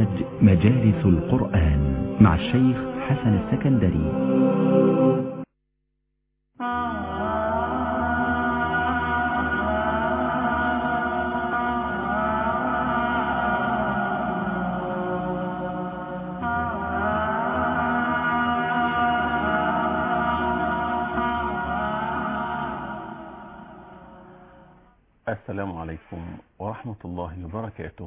مجالس القرآن مع الشيخ حسن السكندري السلام عليكم ورحمة الله وبركاته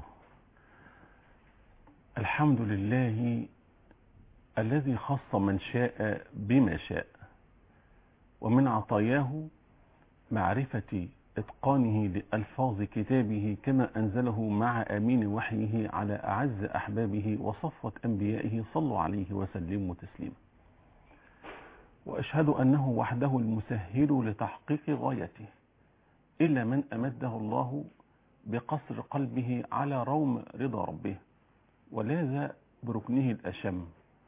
الحمد لله الذي خص من شاء بما شاء ومن عطاياه معرفة إتقانه لألفاظ كتابه كما أنزله مع أمين وحيه على أعز أحبابه وصفوة أنبيائه صلوا عليه وسلموا تسليما وأشهد أنه وحده المسهل لتحقيق غايته إلا من أمده الله بقصر قلبه على روم رضا ربه ولاذ بركنه الأشم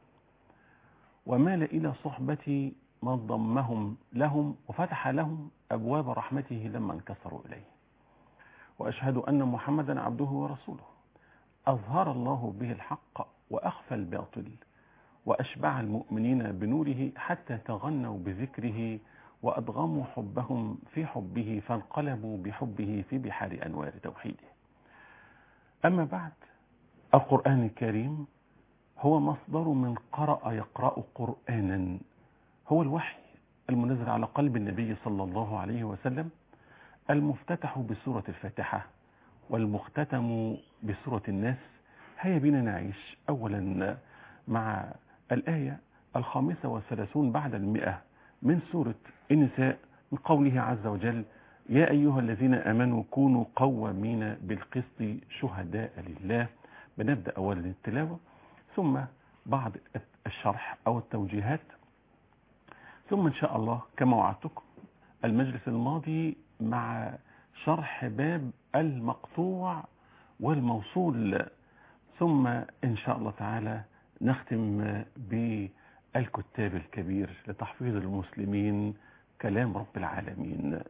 ومال إلى صحبة من ضمهم لهم وفتح لهم أبواب رحمته لما انكسروا إليه وأشهد أن محمدا عبده ورسوله أظهر الله به الحق وأخفى الباطل وأشبع المؤمنين بنوره حتى تغنوا بذكره وأدغموا حبهم في حبه فانقلبوا بحبه في بحار أنوار توحيده أما بعد القرآن الكريم هو مصدر من قرأ يقرأ قرآنا هو الوحي المنزل على قلب النبي صلى الله عليه وسلم المفتتح بسورة الفاتحة والمختتم بسورة الناس هيا بنا نعيش أولا مع الآية الخامسة والثلاثون بعد المئة من سورة النساء من قوله عز وجل يا أيها الذين أمنوا كونوا قوامين بالقسط شهداء لله بنبدأ أولا التلاوة ثم بعض الشرح أو التوجيهات ثم إن شاء الله كما وعدتكم المجلس الماضي مع شرح باب المقطوع والموصول ثم إن شاء الله تعالى نختم بالكتاب الكبير لتحفيظ المسلمين كلام رب العالمين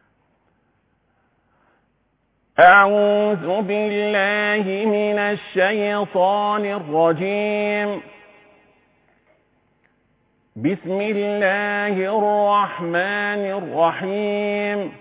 أعوذ بالله من الشيطان الرجيم بسم الله الرحمن الرحيم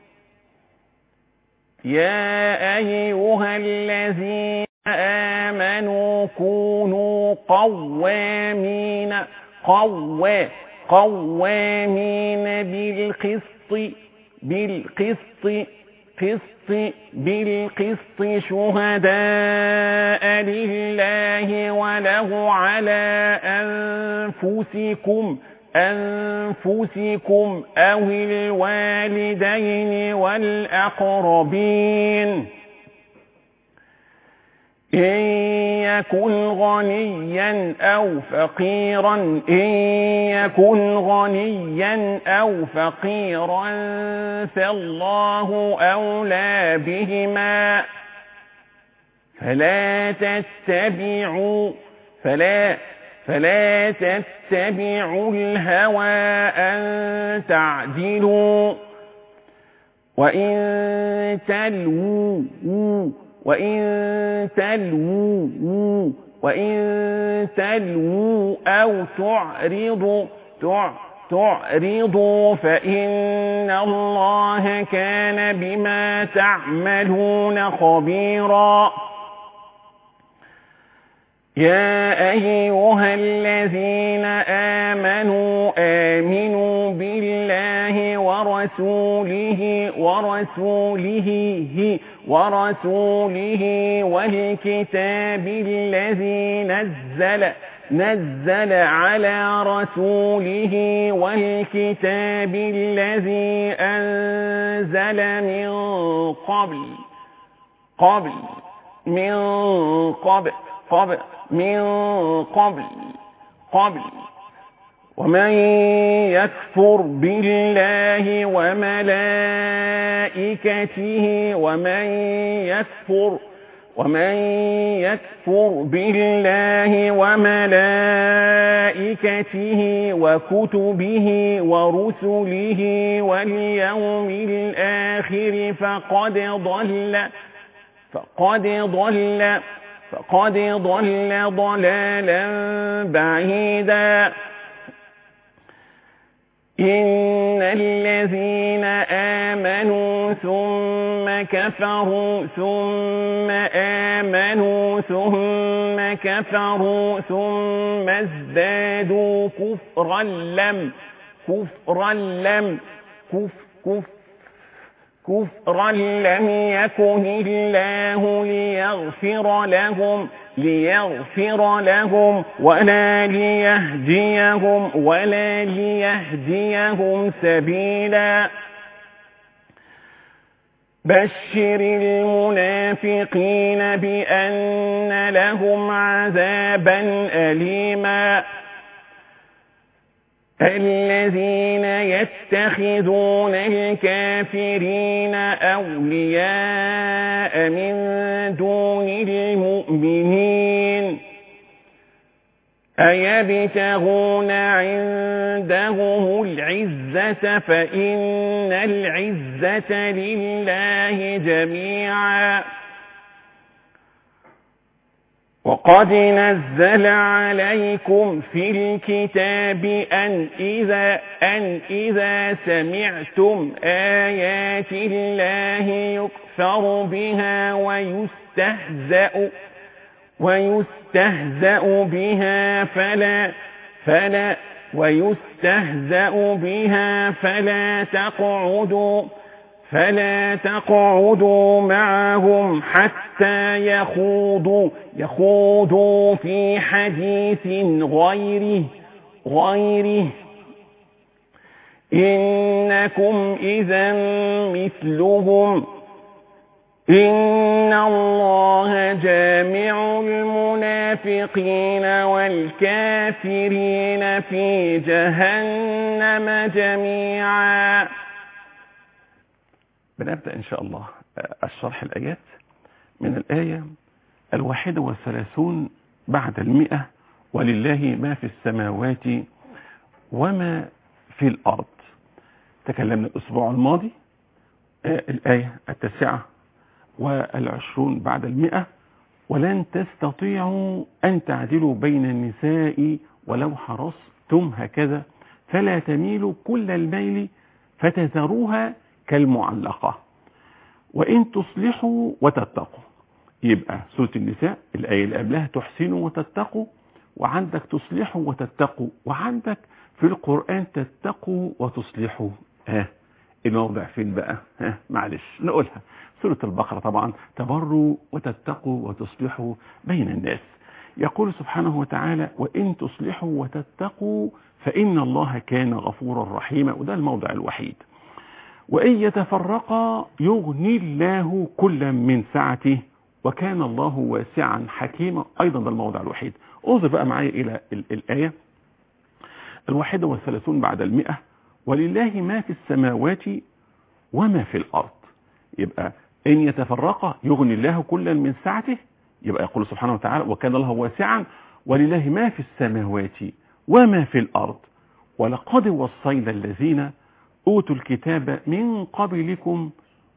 يا أيها الذين آمنوا كونوا قوامين قوا قوامين بالقسط بالقسط قسط بالقسط شهداء لله وله على أنفسكم أنفسكم أو الوالدين والأقربين إن يكن غنيا أو فقيرا إن يكن غنيا أو فقيرا فالله أولى بهما فلا تتبعوا فلا فلا تتبعوا الهوى أن تعدلوا وإن تلووا وإن تلووا وإن تلووا أو تعرضوا تعرضوا فإن الله كان بما تعملون خبيرا يا أيها الذين آمنوا آمنوا بالله ورسوله ورسوله ورسوله والكتاب الذي نزل نزل على رسوله والكتاب الذي أنزل من قبل قبل من قبل قبل من قبل قبل ومن يكفر بالله وملائكته ومن يكفر ومن يكفر بالله وملائكته وكتبه ورسله واليوم الآخر فقد ضل فقد ضل فقد ضل ضلالا بعيدا إن الذين آمنوا ثم كفروا ثم آمنوا ثم كفروا ثم ازدادوا كفرا لم كفرا لم كف كف كفرا لم يكن الله ليغفر لهم ليغفر لهم ولا ليهديهم ولا ليهديهم سبيلا بشر المنافقين بأن لهم عذابا أليما الذين يتخذون الكافرين أولياء من دون المؤمنين أيبتغون عندهم العزة فإن العزة لله جميعا وقد نزل عليكم في الكتاب أن إذا أن إذا سمعتم آيات الله يكفر بها ويستهزأ ويستهزأ بها فلا فلا ويستهزأ بها فلا تقعدوا فلا تقعدوا معهم حتى يخوضوا يخوضوا في حديث غيره غيره إنكم إذا مثلهم إن الله جامع المنافقين والكافرين في جهنم جميعا بنبدأ إن شاء الله الشرح الآيات من الآية الواحدة والثلاثون بعد المئة ولله ما في السماوات وما في الأرض تكلمنا الأسبوع الماضي الآية التاسعة والعشرون بعد المئة ولن تستطيعوا أن تعدلوا بين النساء ولو حرصتم هكذا فلا تميلوا كل الميل فتذروها كالمعلقة وإن تصلحوا وتتقوا يبقى سورة النساء الآية اللي قبلها تحسنوا وتتقوا وعندك تصلحوا وتتقوا وعندك في القرآن تتقوا وتصلحوا ها الموضع فين بقى ها معلش نقولها سورة البقرة طبعا تبروا وتتقوا وتصلحوا بين الناس يقول سبحانه وتعالى وإن تصلحوا وتتقوا فإن الله كان غفورا رحيما وده الموضع الوحيد وإن يتفرقا يغني الله كلا من سعته وكان الله واسعا حكيما أيضا ده الموضع الوحيد انظر بقى معايا إلى الآية الواحدة والثلاثون بعد المئة ولله ما في السماوات وما في الأرض يبقى إن يتفرقا يغني الله كلا من سعته يبقى يقول سبحانه وتعالى وكان الله واسعا ولله ما في السماوات وما في الأرض ولقد وصينا الذين أوتوا الكتاب من قبلكم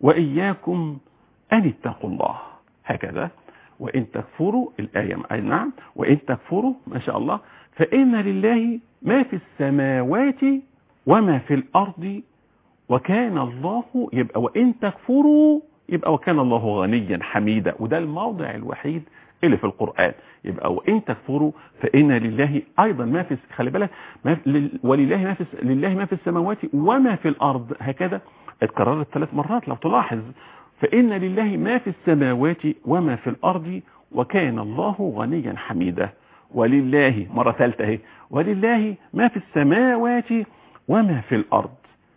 وإياكم أن اتقوا الله هكذا وإن تكفروا الآية أي نعم وإن تكفروا ما شاء الله فإن لله ما في السماوات وما في الأرض وكان الله يبقى وإن تكفروا يبقى وكان الله غنيا حميدا وده الموضع الوحيد اللي في القرآن يبقى وإن تكفروا فإن لله أيضا ما في خلي بالك ما في ولله ما في لله ما في السماوات وما في الأرض هكذا اتكررت ثلاث مرات لو تلاحظ فإن لله ما في السماوات وما في الأرض وكان الله غنيا حميدا ولله مرة ثالثة اهي ولله ما في السماوات وما في الأرض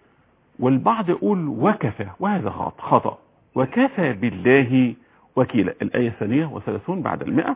والبعض يقول وكفى وهذا خطأ وكفى بالله وكيلا الآية الثانية وثلاثون بعد المئة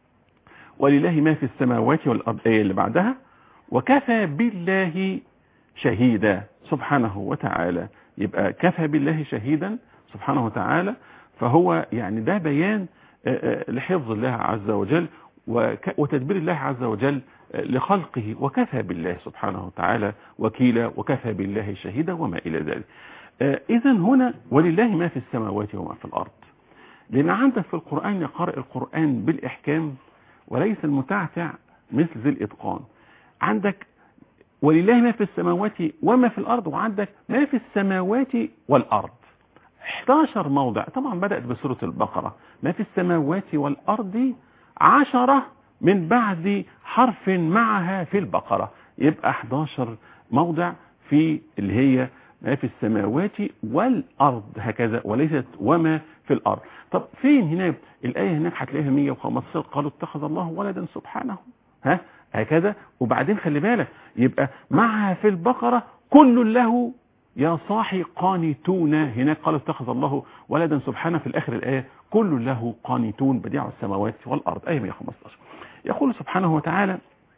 ولله ما في السماوات والأرض الآية اللي بعدها وكفى بالله شهيدا سبحانه وتعالى يبقى كفى بالله شهيدا سبحانه وتعالى فهو يعني ده بيان لحفظ الله عز وجل وتدبير الله عز وجل لخلقه وكفى بالله سبحانه وتعالى وكيلا وكفى بالله شهيدا وما إلى ذلك إذا هنا ولله ما في السماوات وما في الأرض لان عندك في القرآن يقرأ القرآن بالإحكام وليس المتعتع مثل ذي الإتقان عندك ولله ما في السماوات وما في الأرض وعندك ما في السماوات والأرض 11 موضع طبعا بدأت بسورة البقرة ما في السماوات والأرض عشرة من بعد حرف معها في البقرة يبقى 11 موضع في اللي هي ما في السماوات والأرض هكذا وليست وما في الأرض طب فين هناك الآية هناك هتلاقيها 115 قالوا اتخذ الله ولدا سبحانه ها هكذا وبعدين خلي بالك يبقى معها في البقرة كل له يا صاحي قانتون هناك قال اتخذ الله ولدا سبحانه في الآخر الآية كل له قانتون بديع السماوات والأرض آية 115 يقول سبحانه وتعالى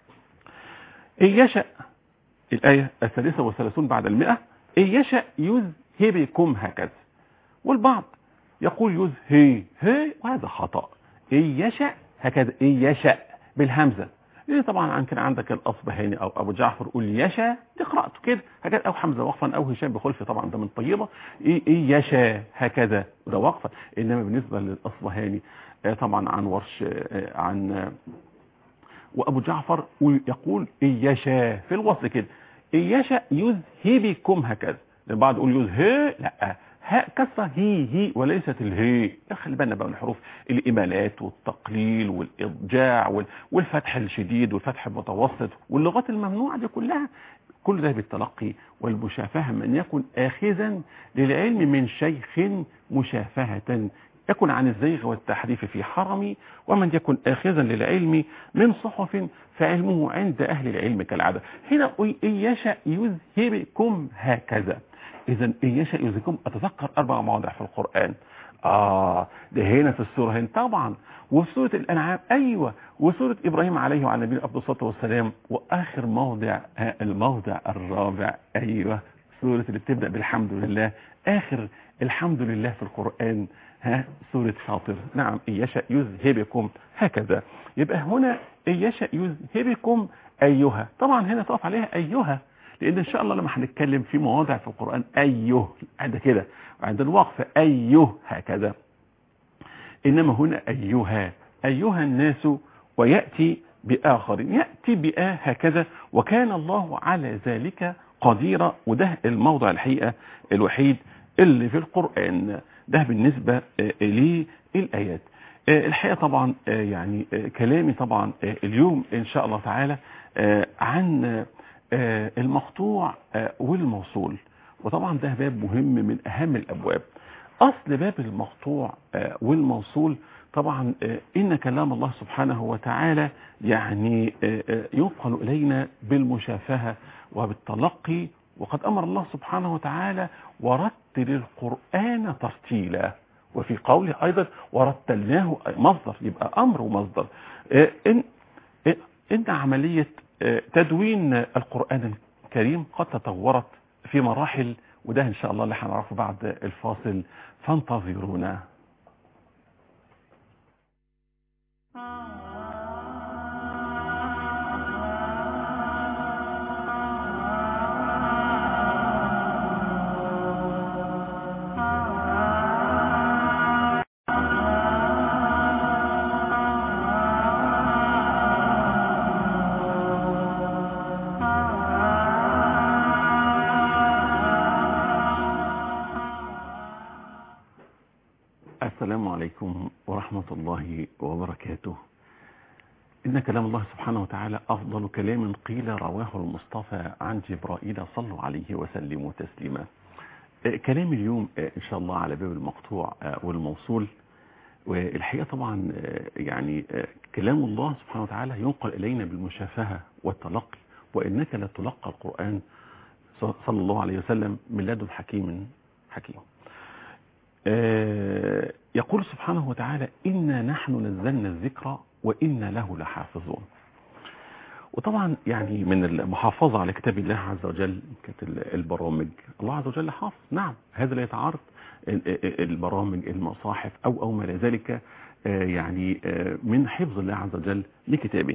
إن يشأ الآية الثالثة والثلاثون بعد المئة إن يشأ يذهبكم هكذا والبعض يقول يذهي هي وهذا خطأ إن يشأ هكذا إن يشأ بالهمزة ليه طبعا عن كان عندك الأصبهاني أو أبو جعفر قول يشا دي قراءته كده هكذا أو حمزة وقفا أو هشام بخلف طبعا ده من طيبة إيه إيه يشا هكذا ده وقفا إنما بالنسبة للأصبهاني آه طبعا عن ورش آه عن آه وأبو جعفر يقول إن يشا في الوصل كده إن يشا يذهبكم هكذا البعض يقول يذهب لا هاء كسرة هي هي وليست الهي خلي بالنا بقى من الحروف الإمالات والتقليل والإضجاع والفتح الشديد والفتح المتوسط واللغات الممنوعة دي كلها كل ده بالتلقي والمشافهة من يكن آخذا للعلم من شيخ مشافهة يكن عن الزيغ والتحريف في حرمي ومن يكن آخذا للعلم من صحف فعلمه عند أهل العلم كالعادة هنا قل إن يشأ يذهبكم هكذا إذا إن يشاء يذهبكم أتذكر أربع مواضع في القرآن آه ده هنا في السورة هنا طبعا وفي سورة الأنعام أيوة وسورة إبراهيم عليه وعلى نبينا أفضل الصلاة والسلام وآخر موضع آه الموضع الرابع أيوة سورة اللي بتبدأ بالحمد لله آخر الحمد لله في القرآن ها سورة فاطر نعم إن يشاء يذهبكم هكذا يبقى هنا إن يشاء يذهبكم أيها طبعا هنا تقف عليها أيها لان ان شاء الله لما هنتكلم في مواضع في القرآن ايه عند كده وعند الوقف ايه هكذا انما هنا ايها ايها الناس ويأتي بآخر يأتي بآ هكذا وكان الله على ذلك قديرا وده الموضع الحقيقة الوحيد اللي في القرآن ده بالنسبة للآيات الحقيقة طبعا يعني كلامي طبعا اليوم ان شاء الله تعالى عن المقطوع والموصول وطبعا ده باب مهم من اهم الابواب اصل باب المقطوع والموصول طبعا ان كلام الله سبحانه وتعالى يعني ينقل الينا بالمشافهه وبالتلقي وقد امر الله سبحانه وتعالى ورتل القران ترتيلا وفي قوله ايضا ورتلناه مصدر يبقى امر ومصدر ان ان عمليه تدوين القرآن الكريم قد تطورت في مراحل وده إن شاء الله اللي هنعرفه بعد الفاصل فانتظرونا السلام عليكم ورحمة الله وبركاته إن كلام الله سبحانه وتعالى أفضل كلام قيل رواه المصطفى عن جبرائيل صلوا عليه وسلموا تسليما كلام اليوم إن شاء الله على باب المقطوع والموصول والحقيقة طبعا يعني كلام الله سبحانه وتعالى ينقل إلينا بالمشافهة والتلقي وإنك لا تلقى القرآن صلى الله عليه وسلم من لدن حكيم حكيم يقول سبحانه وتعالى إنا نحن نزلنا الذكر وإنا له لحافظون وطبعا يعني من المحافظة على كتاب الله عز وجل كانت البرامج الله عز وجل حافظ نعم هذا لا يتعارض البرامج المصاحف أو أو ما إلى ذلك يعني من حفظ الله عز وجل لكتابه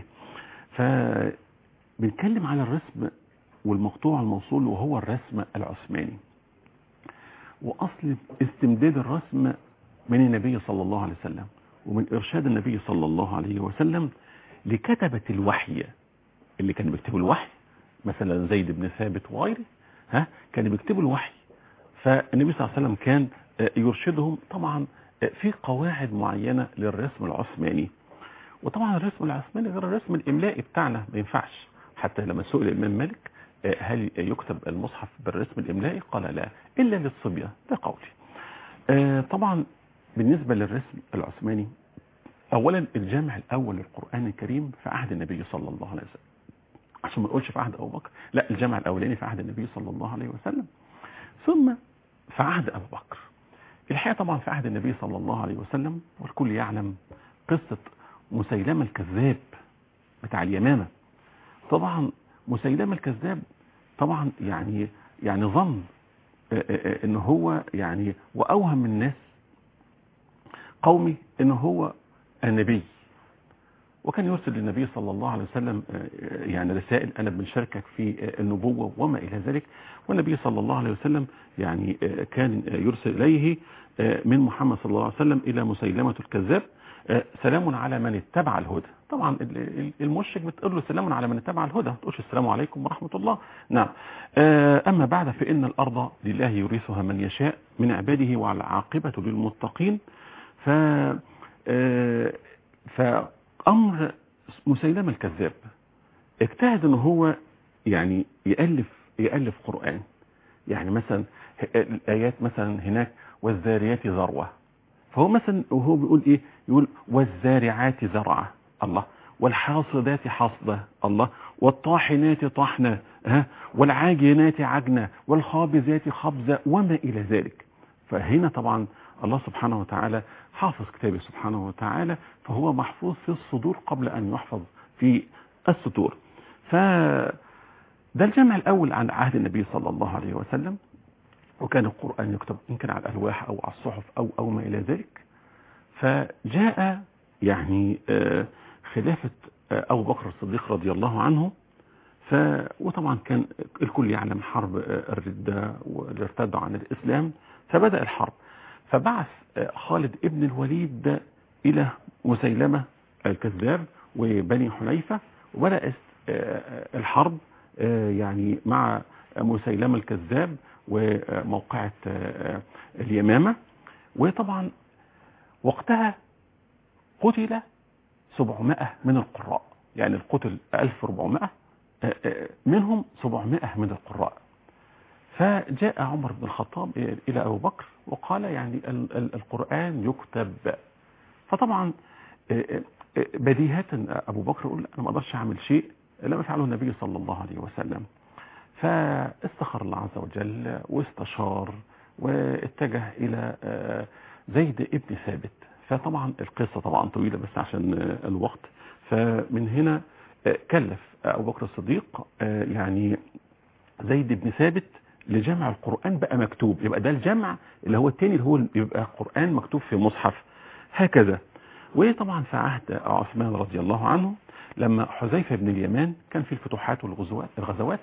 فبنتكلم على الرسم والمقطوع الموصول وهو الرسم العثماني واصل استمداد الرسم من النبي صلى الله عليه وسلم ومن إرشاد النبي صلى الله عليه وسلم لكتبة الوحي اللي كانوا بيكتبوا الوحي مثلا زيد بن ثابت وغيره ها كانوا بيكتبوا الوحي فالنبي صلى الله عليه وسلم كان آه، يرشدهم طبعا آه، في قواعد معينة للرسم العثماني وطبعا الرسم العثماني غير الرسم الإملائي بتاعنا ما ينفعش حتى لما سئل الإمام مالك آه، هل يكتب المصحف بالرسم الإملائي قال لا إلا للصبية ده قولي آه، طبعا بالنسبة للرسم العثماني أولا الجامع الأول للقرآن الكريم في عهد النبي صلى الله عليه وسلم عشان ما نقولش في عهد أبو بكر لا الجامع الأولاني في عهد النبي صلى الله عليه وسلم ثم في عهد أبو بكر الحقيقة طبعا في عهد النبي صلى الله عليه وسلم والكل يعلم قصة مسيلمة الكذاب بتاع اليمامة طبعا مسيلمة الكذاب طبعا يعني يعني ظن آه، آه، آه، ان هو يعني واوهم الناس قومي ان هو النبي وكان يرسل للنبي صلى الله عليه وسلم آه، يعني رسائل انا بنشاركك في آه، النبوه وما الى ذلك والنبي صلى الله عليه وسلم يعني آه، كان آه، يرسل اليه آه، من محمد صلى الله عليه وسلم الى مسيلمه الكذاب آه، سلام على من اتبع الهدى طبعا ال- ال- المشرك بتقول له سلام على من اتبع الهدى ما تقولش السلام عليكم ورحمه الله نعم آه، اما بعد فان الارض لله يورثها من يشاء من عباده والعاقبه للمتقين ف آه، فامر مسيلمه الكذاب اجتهد ان هو يعني يالف يالف قران يعني مثلا ه- الايات مثلا هناك والذاريات ذروه فهو مثلا وهو بيقول ايه يقول والزارعات زرعه الله والحاصدات حصده الله والطاحنات طحنه ها والعاجنات عجنه والخابزات خبزه وما الى ذلك فهنا طبعا الله سبحانه وتعالى حافظ كتابه سبحانه وتعالى فهو محفوظ في الصدور قبل ان يحفظ في السطور ف ده الجمع الاول عن عهد النبي صلى الله عليه وسلم وكان القران يكتب يمكن على الالواح او على الصحف او او ما الى ذلك فجاء يعني آه، خلافه آه، ابو بكر الصديق رضي الله عنه ف وطبعا كان الكل يعلم حرب آه، الردة واللي ارتدوا عن الإسلام فبدأ الحرب فبعث آه، خالد ابن الوليد إلى مسيلمة الكذاب وبني حنيفة وبدأت آه، الحرب آه، يعني مع مسيلمة الكذاب وموقعة آه، اليمامة وطبعا وقتها قتل 700 من القراء يعني القتل 1400 آه، آه، منهم 700 من القراء فجاء عمر بن الخطاب إلى أبو بكر وقال يعني ال- ال- القرآن يكتب فطبعا آه، آه، بديهة أبو بكر يقول أنا ما أقدرش أعمل شيء لم يفعله النبي صلى الله عليه وسلم فاستخر الله عز وجل واستشار واتجه إلى آه، زيد ابن ثابت فطبعا القصة طبعا طويلة بس عشان آه، الوقت فمن هنا آه، كلف أبو بكر الصديق آه، يعني زيد بن ثابت لجمع القرآن بقى مكتوب يبقى ده الجمع اللي هو التاني اللي هو بيبقى قرآن مكتوب في مصحف هكذا وطبعا في عهد عثمان رضي الله عنه لما حذيفة بن اليمان كان في الفتوحات والغزوات الغزوات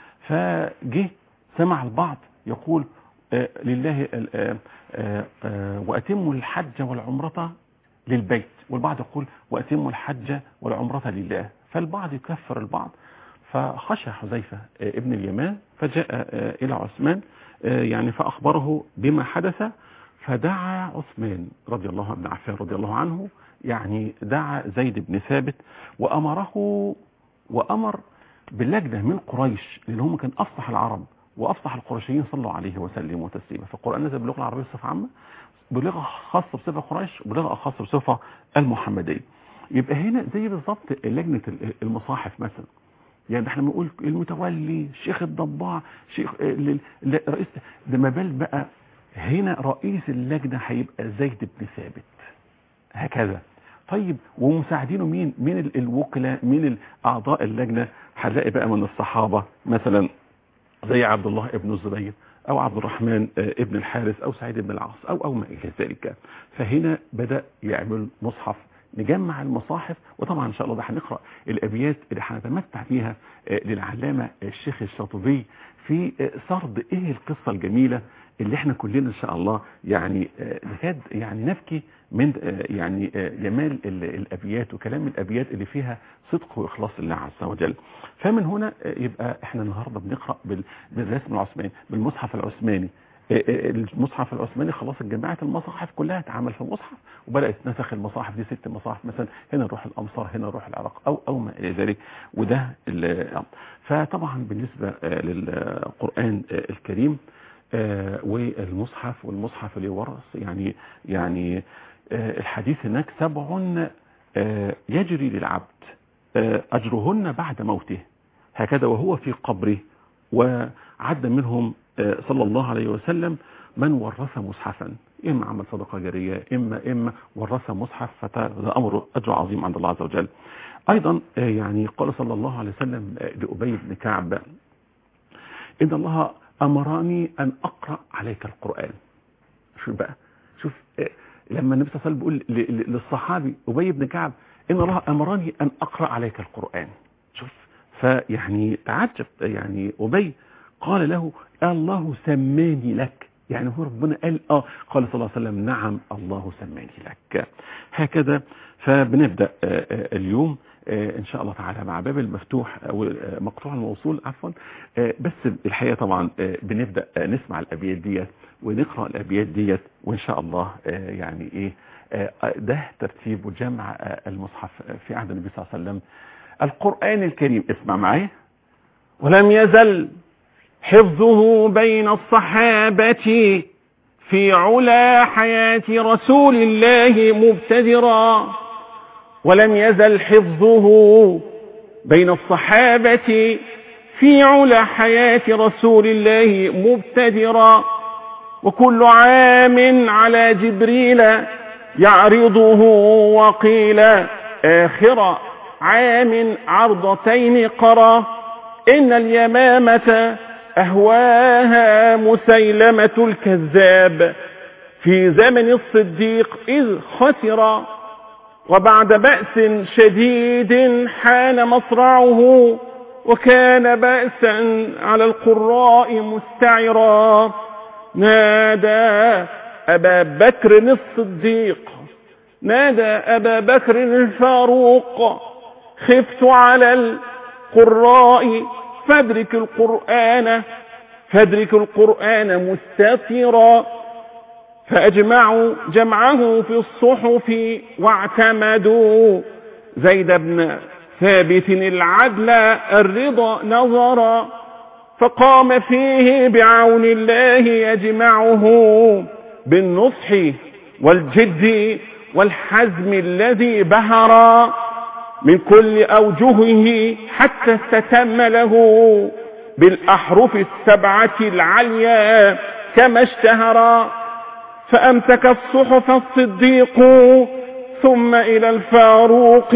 فجه سمع البعض يقول آه، لله ال- آه، آه، آه، وأتموا الحج والعمرة للبيت والبعض يقول وأتموا الحج والعمرة لله فالبعض يكفر البعض فخشى حذيفة آه، ابن اليمان فجاء آه، إلى عثمان آه، يعني فأخبره بما حدث فدعا عثمان رضي الله عنه عفان رضي الله عنه يعني دعا زيد بن ثابت وأمره وأمر بلجنة من قريش لأن هم كان أفصح العرب وأفصح القرشيين صلوا عليه وسلموا تسليما فالقرآن نزل باللغة العربية بصفة عامة بلغة خاصة بصفة قريش وبلغة خاصة بصفة المحمدية يبقى هنا زي بالظبط لجنة المصاحف مثلا يعني احنا بنقول المتولي الشيخ الضباع شيخ ال- ال- رئيس ده ما بال بقى هنا رئيس اللجنة هيبقى زيد بن ثابت هكذا طيب ومساعدينه مين مين ال- الوكلاء مين ال- اعضاء اللجنة هنلاقي بقى من الصحابة مثلا زي عبد الله ابن الزبير او عبد الرحمن آه، ابن الحارث او سعيد بن العاص او او ما الى ذلك فهنا بدا يعمل مصحف نجمع المصاحف وطبعا ان شاء الله ده هنقرا الابيات اللي هنتمتع بيها آه، للعلامه الشيخ الشاطبي في آه، سرد ايه القصه الجميله اللي احنا كلنا ان شاء الله يعني آه، نكاد يعني نبكي من آه، يعني آه، جمال ال- الابيات وكلام الابيات اللي فيها صدق واخلاص لله عز وجل فمن هنا آه، يبقى احنا النهارده بنقرا بال- بالرسم العثماني بالمصحف العثماني آه، آه، المصحف العثماني خلاص جماعه المصاحف كلها اتعمل في مصحف وبدات نسخ المصاحف دي ست مصاحف مثلا هنا نروح الامصار هنا نروح العراق او او ما الى ذلك وده ال- فطبعا بالنسبه آه، للقران آه، الكريم آه، والمصحف والمصحف اللي ورث يعني يعني آه، الحديث هناك سبع آه، يجري للعبد آه، أجرهن بعد موته هكذا وهو في قبره وعد منهم آه، صلى الله عليه وسلم من ورث مصحفا إما عمل صدقة جارية إما إما ورث مصحف فده أمر أجر عظيم عند الله عز وجل أيضا آه، يعني قال صلى الله عليه وسلم آه، لأبي بن كعب إن الله أمرني أن أقرأ عليك القرآن شوف بقى شوف آه، لما النبي صلى الله عليه وسلم بيقول ل- ل- للصحابي أبي بن كعب إن الله أمرني أن أقرأ عليك القرآن شوف فيعني تعجب يعني أبي قال له الله سماني لك يعني هو ربنا قال اه قال صلى الله عليه وسلم نعم الله سماني لك هكذا فبنبدا آه، آه، اليوم آه، ان شاء الله تعالى مع باب المفتوح او آه، مقطوع الموصول عفوا آه، بس الحقيقه طبعا آه، بنبدا آه، نسمع الابيات ديت ونقرا الابيات ديت وان شاء الله آه، يعني ايه آه، ده ترتيب وجمع آه، المصحف آه، في عهد النبي صلى الله عليه وسلم القران الكريم اسمع معايا ولم يزل حفظه بين الصحابة في علا حياة رسول الله مبتدرا ولم يزل حفظه بين الصحابة في علا حياة رسول الله مبتدرا وكل عام على جبريل يعرضه وقيل آخر عام عرضتين قرى إن اليمامة أهواها مسيلمة الكذاب في زمن الصديق إذ خسر وبعد بأس شديد حان مصرعه وكان بأسا على القراء مستعرا نادى أبا بكر الصديق نادى أبا بكر الفاروق خفت على القراء فادرك القرآن فادرك القرآن مستطرا فأجمعوا جمعه في الصحف واعتمدوا زيد بن ثابت العدل الرضا نظرا فقام فيه بعون الله يجمعه بالنصح والجد والحزم الذي بهرا من كل أوجهه حتى استتم له بالأحرف السبعة العليا كما اشتهرا فأمسك الصحف الصديق ثم إلى الفاروق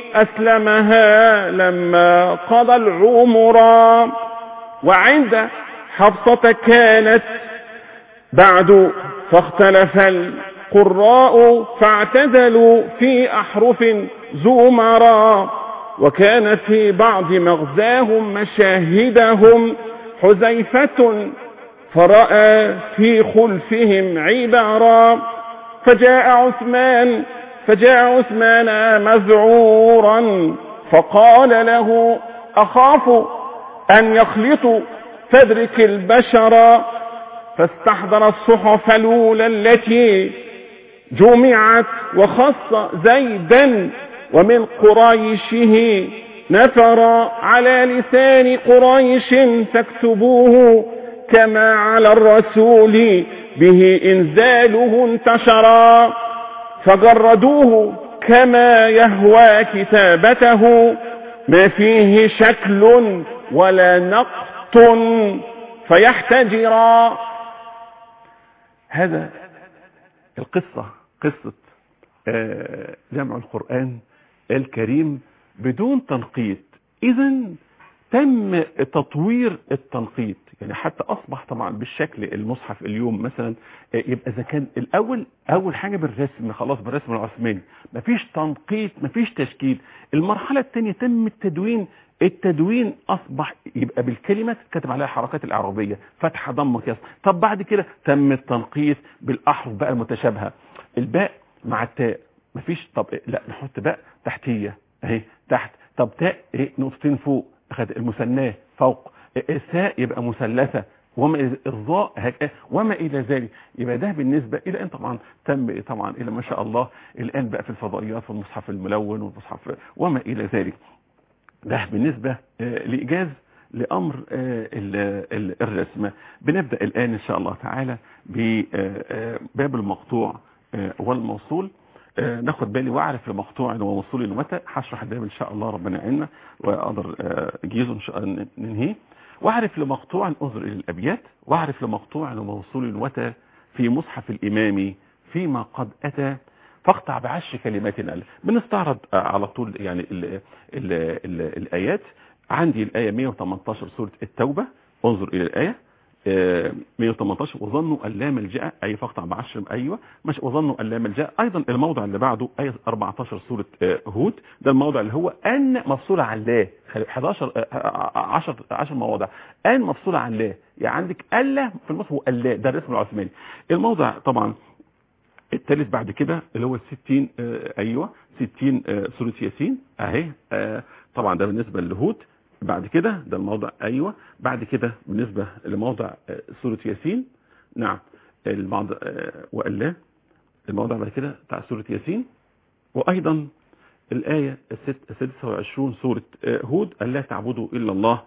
أسلمها لما قضى العمرا وعند حفصة كانت بعد فاختلف القراء فاعتدلوا في أحرف زمرا وكان في بعض مغزاهم مشاهدهم حذيفة فرأى في خلفهم عبارا فجاء عثمان فجاء عثمان مذعورا فقال له أخاف أن يخلطوا فادرك البشر فاستحضر الصحف الأولى التي جمعت وخص زيدا ومن قريشه نفر على لسان قريش فاكتبوه كما على الرسول به إنزاله انتشرا فجردوه كما يهوى كتابته ما فيه شكل ولا نقط فيحتجرا هذا القصة قصة آه، جمع القرآن الكريم بدون تنقيط إذا تم تطوير التنقيط يعني حتى أصبح طبعا بالشكل المصحف اليوم مثلا آه، يبقى إذا كان الأول أول حاجة بالرسم خلاص بالرسم العثماني مفيش تنقيط مفيش تشكيل المرحلة الثانية تم التدوين التدوين اصبح يبقى بالكلمه تتكتب عليها حركات الاعرابيه فتحه ضم كسر طب بعد كده تم التنقيص بالاحرف بقى المتشابهه الباء مع التاء مفيش طب إيه؟ لا نحط باء تحتيه اهي تحت طب تاء ايه نقطتين فوق اخد المثناه فوق إيه الثاء يبقى مثلثه وما إلى- الظاء هك- وما الى ذلك يبقى ده بالنسبه الى ان طبعا تم طبعا الى ما شاء الله الان بقى في الفضائيات والمصحف الملون والمصحف وما الى ذلك ده بالنسبة آه، لإيجاز لأمر آه، ال- ال- الرسم بنبدأ الآن إن شاء الله تعالى بباب المقطوع آه، والموصول آه، ناخد بالي واعرف المقطوع وموصول ومتى هشرح الباب ان شاء الله ربنا يعيننا واقدر آه، اجيزه ان شاء الله ننهيه واعرف لمقطوع انظر الى الابيات واعرف لمقطوع وموصول وتى في مصحف الامام فيما قد اتى فاقطع بعشر كلمات ألف بنستعرض آه، على طول يعني ال ال ال الآيات عندي الآية 118 سورة التوبة انظر إلى الآية آه، 118 وظنوا أن لا ملجأ أي فاقطع بعشر أيوة مش وظنوا أن لا ملجأ أيضا الموضع اللي بعده آية 14 سورة آه، هود ده الموضع اللي هو أن مفصولة عن لا 11 آه، 10 10 مواضع أن مفصولة عن لا يعني عندك ألا في المصحف هو ألا ده الرسم العثماني الموضع طبعا الثالث بعد كده اللي هو الستين آه ايوه ستين آه سورة ياسين اهي آه طبعا ده بالنسبة لهود بعد كده ده الموضع ايوه بعد كده بالنسبة لموضع آه سورة ياسين نعم الموضع آه وألا الموضع بعد كده بتاع سورة ياسين وايضا الآية الست- السادسة والعشرون سورة آه هود ألا تعبدوا إلا الله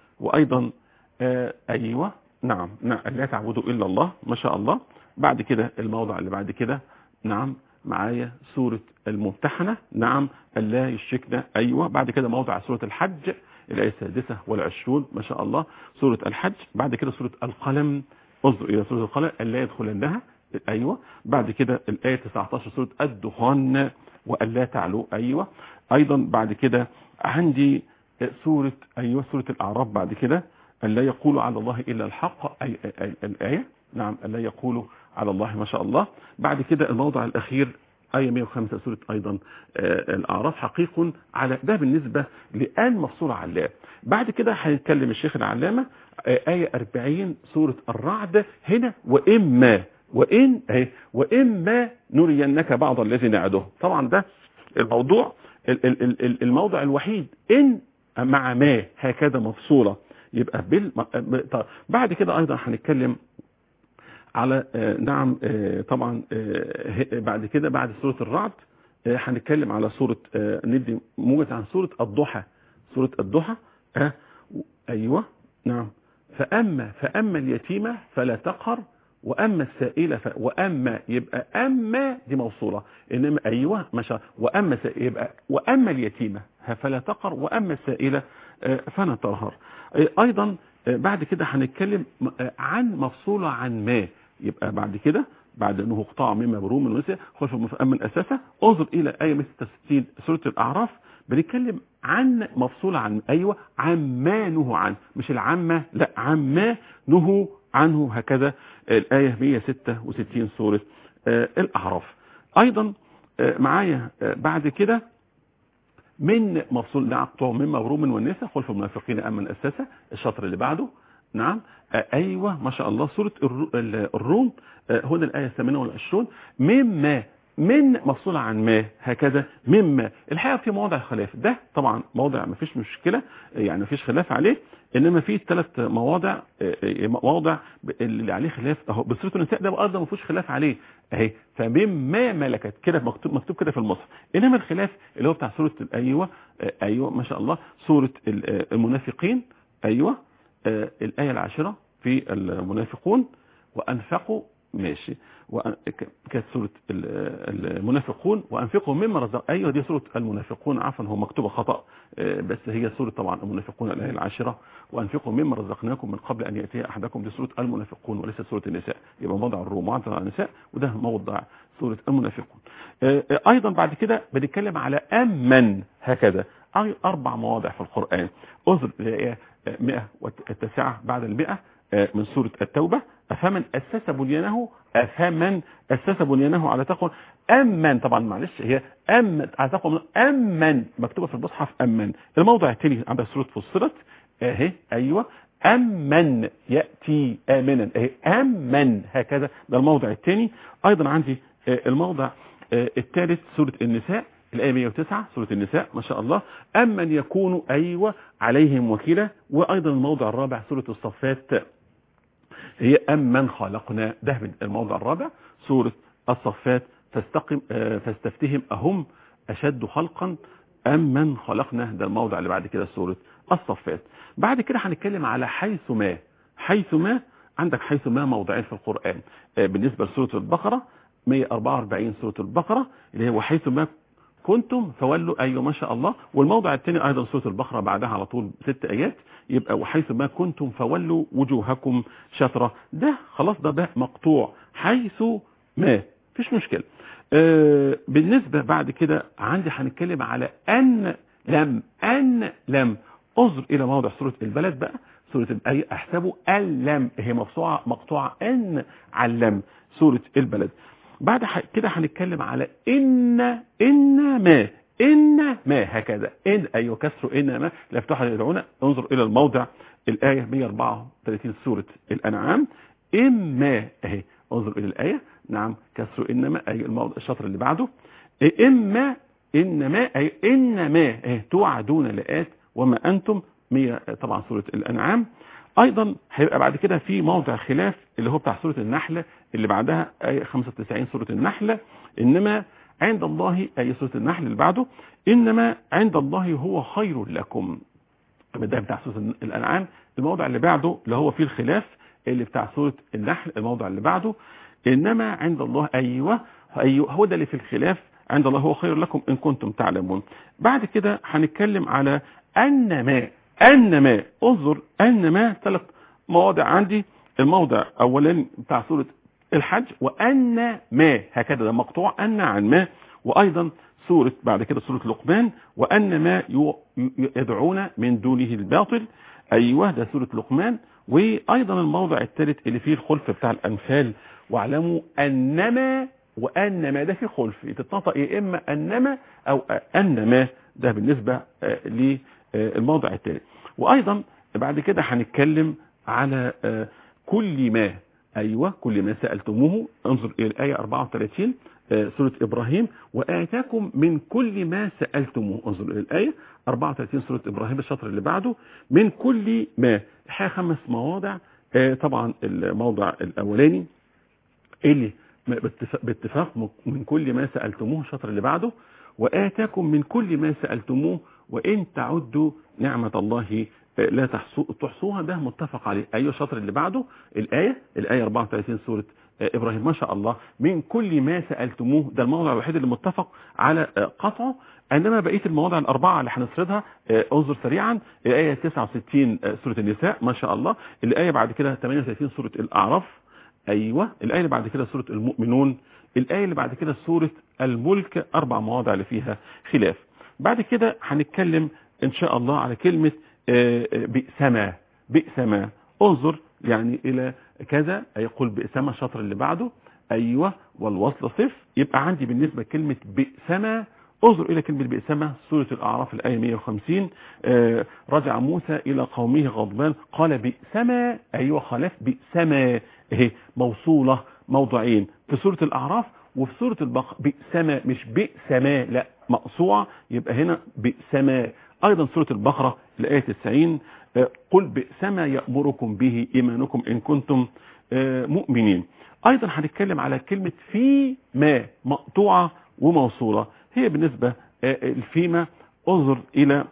وايضا آه ايوه نعم نعم لا تعبدوا الا الله ما شاء الله بعد كده الموضع اللي بعد كده نعم معايا سورة الممتحنة نعم ألا يشركنا أيوة بعد كده موضع سورة الحج الآية السادسة والعشرون ما شاء الله سورة الحج بعد كده سورة القلم انظر إلى سورة القلم ألا يدخلنها أيوة بعد كده الآية 19 سورة الدخان وألا تعلو أيوة أيضا بعد كده عندي سورة أيوة سورة الأعراف بعد كده ألا يقولوا على الله إلا الحق أي, أي, أي الآية نعم ألا يقولوا على الله ما شاء الله بعد كده الموضع الأخير آية 105 سورة أيضا آه الأعراف حقيق على ده بالنسبة لآن مفصولة على الله بعد كده هنتكلم الشيخ العلامة آه آية 40 سورة الرعد هنا وإما وإن أهي وإما نرينك بعض الذي نعده طبعا ده الموضوع ال- ال- ال- ال- الموضع الوحيد إن مع ما هكذا مفصولة يبقى بال... طيب بعد كده أيضا هنتكلم على آه، نعم آه، طبعا آه، ه- بعد كده بعد سورة الرعد آه، هنتكلم على سورة آه، ندي موجز عن سورة الضحى سورة الضحى آه، أيوة نعم فأما فأما اليتيمة فلا تقهر وأما السائلة ف... وأما يبقى أما دي موصولة إنما أيوة ما شاء وأما س... يبقى وأما اليتيمة فلا تقهر وأما السائلة آه، فلا ترهر آه، أيضا آه، بعد كده هنتكلم م- آه، عن مفصولة عن ما يبقى بعد كده بعد انه اقطاع مما بروم من ونسى خلف من اساسه انظر الى ايه 166 سوره الاعراف بنتكلم عن مفصول عن ايوه عما نهوا عنه مش العامه لا عما نهوا عنه هكذا الايه 166 سوره آه الاعراف ايضا آه معايا آه بعد كده من مفصول نقطع من مغروم والنساء خلف المنافقين امن اساسا الشطر اللي بعده نعم آه ايوه ما شاء الله سوره الر- ال- الروم آه هنا الايه 28 مما من مفصول عن ما هكذا مما الحقيقه في مواضع خلاف ده طبعا موضع ما فيش مشكله يعني ما فيش خلاف عليه انما في ثلاث مواضع آه، آه، مواضع اللي عليه خلاف اهو بسوره النساء ده برضه ما فيش خلاف عليه اهي فمما ملكت كده مكتوب مكتوب كده في المصحف انما الخلاف اللي هو بتاع سوره ايوه آه، ايوه ما شاء الله سوره ال- آه، المنافقين ايوه آه، الآية العاشرة في المنافقون وأنفقوا ماشي وأن- ك- كانت سورة ال- المنافقون وأنفقوا مما رزق أيوة دي سورة المنافقون عفوا هو مكتوبة خطأ آه، بس هي سورة طبعا المنافقون الآية العاشرة وأنفقوا مما رزقناكم من قبل أن يأتي أحدكم دي سورة المنافقون وليس سورة النساء يبقى موضع الروم وعطى النساء وده موضع سورة المنافقون آه، آه، أيضا بعد كده بنتكلم على أمن هكذا أي أربع مواضع في القرآن انظر الآية 109 بعد المئة آه، من سورة التوبة أفمن أسس بنيانه أفمن أسس بنيانه على تقوى أمن طبعا معلش هي أمن على تقوى أمن مكتوبة في المصحف أمن الموضع الثاني عند سورة فصلت اهي ايوه امن ياتي امنا اهي امن هكذا ده الموضع الثاني ايضا عندي آه، الموضع آه، الثالث سوره النساء الايه 109 سوره النساء ما شاء الله امن يكون ايوه عليهم وكيلا وايضا الموضع الرابع سوره الصفات هي امن خلقنا ده الموضع الرابع سوره الصفات فاستقم آه، فاستفتهم اهم اشد خلقا ام من خلقنا ده الموضع اللي بعد كده سوره الصفات بعد كده هنتكلم على حيث ما حيث ما عندك حيث ما موضعين في القرآن آه، بالنسبة لسورة البقرة 144 سورة البقرة اللي هي وحيث ما كنتم فولوا أيوة ما شاء الله والموضع الثاني أيضا سورة البقرة بعدها على طول ست آيات يبقى وحيث ما كنتم فولوا وجوهكم شطرة ده خلاص ده ده مقطوع حيث ما فيش مشكلة آه، بالنسبة بعد كده عندي هنتكلم على أن لم أن لم انظر إلى موضع سورة البلد بقى سورة الآية أحسبوا اللم هي مقطوعة مقطوعة أن علم سورة البلد بعد ح- كده هنتكلم على إن إن ما إن ما هكذا إن أيوة كسر إن ما لا يفتح يدعونا انظر إلى الموضع الآية 134 سورة الأنعام إما أهي انظر إلى الآية نعم كسر إنما أي الموضع الشطر اللي بعده إما إنما أي إنما أهي توعدون لآت وما أنتم مية طبعا سورة الأنعام أيضا هيبقى بعد كده في موضع خلاف اللي هو بتاع سورة النحلة اللي بعدها آية 95 سورة النحلة إنما عند الله أي سورة النحل اللي بعده إنما عند الله هو خير لكم ده بتاع سورة الأنعام الموضع اللي بعده اللي هو فيه الخلاف اللي بتاع سورة النحل الموضع اللي بعده إنما عند الله أيوة أيوة هو ده اللي في الخلاف عند الله هو خير لكم إن كنتم تعلمون بعد كده هنتكلم على أن ما أن ما انظر أن ما ثلاث مواضع عندي الموضع أولا بتاع سورة الحج وأن ما هكذا ده مقطوع أن عن ما وأيضا سورة بعد كده سورة لقمان وأن ما يو- يدعون من دونه الباطل أيوة ده سورة لقمان وأيضا الموضع الثالث اللي فيه الخلف بتاع الأنفال واعلموا أنما وأنما ده فيه خلف تتنطق يا إما أنما أو أنما ده بالنسبة آه، للموضع الثالث وأيضا بعد كده هنتكلم على آه، كل ما أيوة كل ما سألتموه انظر إلى الآية 34 آه، سورة إبراهيم وآتاكم من كل ما سألتموه انظر إلى الآية 34 سورة إبراهيم الشطر اللي بعده من كل ما الحقيقة خمس مواضع آه، طبعا الموضع الأولاني اللي م- باتفاق- باتفاق م- من كل ما سألتموه الشطر اللي بعده وآتاكم من كل ما سألتموه وإن تعدوا نعمة الله آه، لا تحصو- تحصوها ده متفق عليه أيوة الشطر اللي بعده الآية الآية 34 سورة آه، إبراهيم ما شاء الله من كل ما سألتموه ده الموضع الوحيد اللي متفق على آه، قطعه انما بقيه المواضع الاربعه اللي هنسردها آه، انظر سريعا الايه 69 آه، سوره النساء ما شاء الله الايه بعد كده 38 سوره الاعراف ايوه الايه اللي بعد كده سوره المؤمنون الايه اللي بعد كده سوره الملك اربع مواضع اللي فيها خلاف بعد كده هنتكلم ان شاء الله على كلمه آه، آه، بئسما بئسما انظر يعني الى كذا يقول بئسما الشطر اللي بعده ايوه والوصل صف يبقى عندي بالنسبه كلمه بئسما انظر الى كلمه بئسما سوره الاعراف الايه 150 آه، رجع موسى الى قومه غضبان قال بئسما ايوه خلاف بئسما اهي موصوله موضعين في سوره الاعراف وفي سوره البقره بئسما مش بئسما لا مقصوعه يبقى هنا بئسما ايضا سوره البقره الايه 90 آه، قل بئسما يامركم به ايمانكم ان كنتم آه، مؤمنين ايضا هنتكلم على كلمه في ما مقطوعه وموصوله هي بالنسبه آه، الفيما انظر الى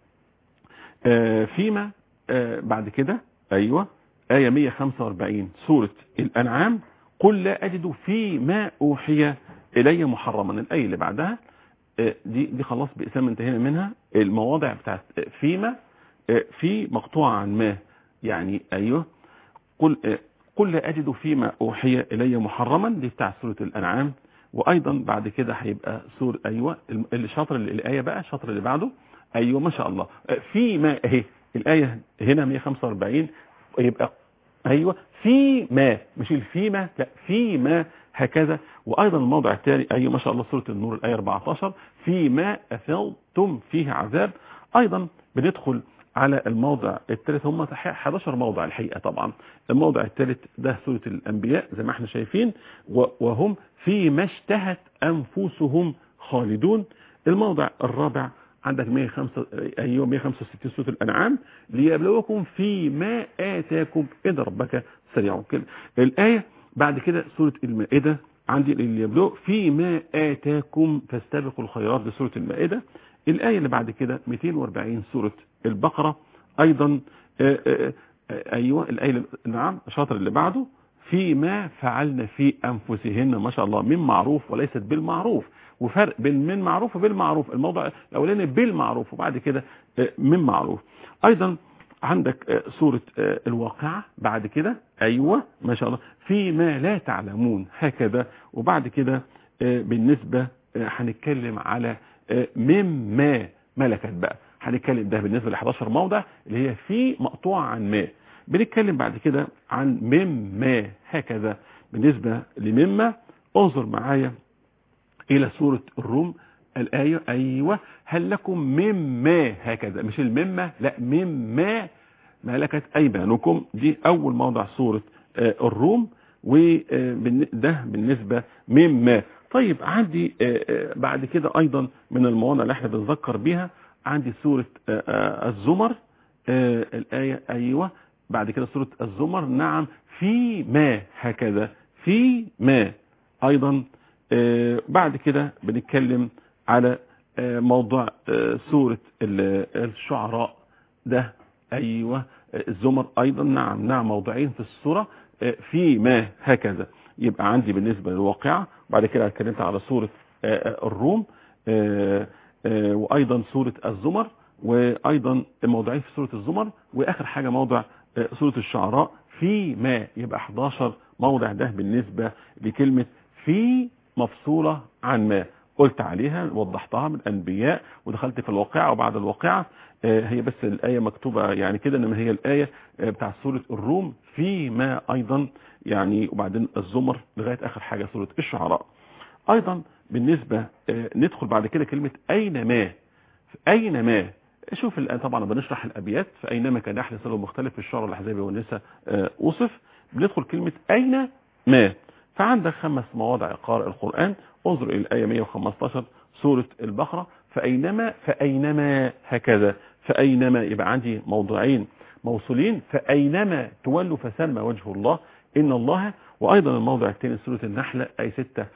آه، فيما آه، بعد كده ايوه آية 145 سورة الأنعام قل لا أجد فيما أوحي إلي محرما الآية اللي بعدها آه، دي دي خلاص بإسام انتهينا منها المواضع بتاعت آه، فيما آه، في مقطوعة عن ما يعني أيوه قل آه، قل لا أجد فيما أوحي إلي محرما دي بتاع سورة الأنعام وأيضا بعد كده هيبقى سورة أيوه الم- الشطر اللي الآية بقى الشطر اللي بعده أيوه ما شاء الله آه، فيما أهي الآية هنا 145 يبقى ايوه فيما مش الفيما لا فيما هكذا وايضا الموضع التالي ايوه ما شاء الله سوره النور الايه 14 فيما افضتم فيه عذاب ايضا بندخل على الموضع الثالث هم 11 موضع الحقيقه طبعا الموضع الثالث ده سوره الانبياء زي ما احنا شايفين و- وهم فيما اشتهت انفسهم خالدون الموضع الرابع عندك 105 ايوه 165 سوره الانعام ليبلوكم فيما اتاكم ان ربك سريع كده الايه بعد كده سوره المائده عندي اللي يبلغ فيما اتاكم فاستبقوا الخيرات لسوره المائده الايه اللي بعد كده 240 سوره البقره ايضا آه، آه، آه، ايوه الايه اللي- نعم الشاطر اللي بعده فيما فعلن في انفسهن ما شاء الله من معروف وليست بالمعروف وفرق بين من معروف وبالمعروف الموضوع الاولاني بالمعروف وبعد كده آه، من معروف ايضا عندك آه، سورة آه، الواقعة بعد كده أيوة ما شاء الله فيما لا تعلمون هكذا وبعد كده آه، بالنسبة آه، هنتكلم على آه، مما ملكت بقى هنتكلم ده بالنسبة ل 11 موضع اللي هي في مقطوع عن ما بنتكلم بعد كده عن مما هكذا بالنسبة لمما انظر معايا إلى سورة الروم الآية أيوة هل لكم مما هكذا مش المما لا مما ملكت أيمانكم دي أول موضع سورة آه، الروم وده بالنسبة مما طيب عندي آه، آه، بعد كده أيضا من المواضع اللي احنا بنذكر بيها عندي سورة آه، آه، الزمر آه، الآية أيوة بعد كده سورة الزمر نعم في ما هكذا في ما أيضا آه، بعد كده بنتكلم على آه، موضوع آه، سورة ال- الشعراء ده أيوة آه، الزمر أيضا نعم نعم موضعين في السورة آه، في ما هكذا يبقى عندي بالنسبة للواقعة بعد كده اتكلمت على سورة آه، آه، الروم آه، آه، وأيضا سورة الزمر وأيضا موضعين في سورة الزمر وآخر حاجة موضع آه، سورة الشعراء في ما يبقى 11 موضع ده بالنسبة لكلمة في مفصولة عن ما قلت عليها وضحتها من الأنبياء ودخلت في الواقعة وبعد الواقعة آه، هي بس الآية مكتوبة يعني كده إنما هي الآية آه، بتاع سورة الروم فيما أيضا يعني وبعدين الزمر لغاية آخر حاجة سورة الشعراء أيضا بالنسبة آه، ندخل بعد كده كلمة أينما أينما شوف الآن طبعا بنشرح الأبيات فأينما كان يحدث سبب مختلف في الشعر الأحزابي والنساء آه، وصف بندخل كلمة أين ما فعندك خمس مواضع قارئ القرآن انظر إلى الآية 115 سورة البقرة فأينما فأينما هكذا فأينما يبقى عندي موضوعين موصولين فأينما تولوا فثم وجه الله إن الله وأيضا الموضع الثاني سورة النحلة آية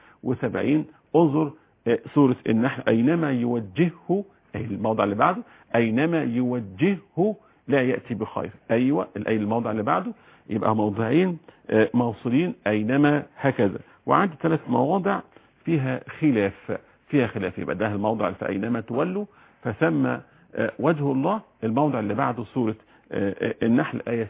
76 انظر آه، سورة النحل أينما يوجهه أي الموضع اللي بعده أينما يوجهه لا يأتي بخير أيوة الأي الموضع اللي بعده يبقى موضعين آه، موصولين أينما هكذا وعندي ثلاث مواضع فيها خلاف فيها خلاف يبقى ده الموضع في أينما تولوا فثم آه، وجه الله الموضع اللي بعده سورة آه، آه، النحل آية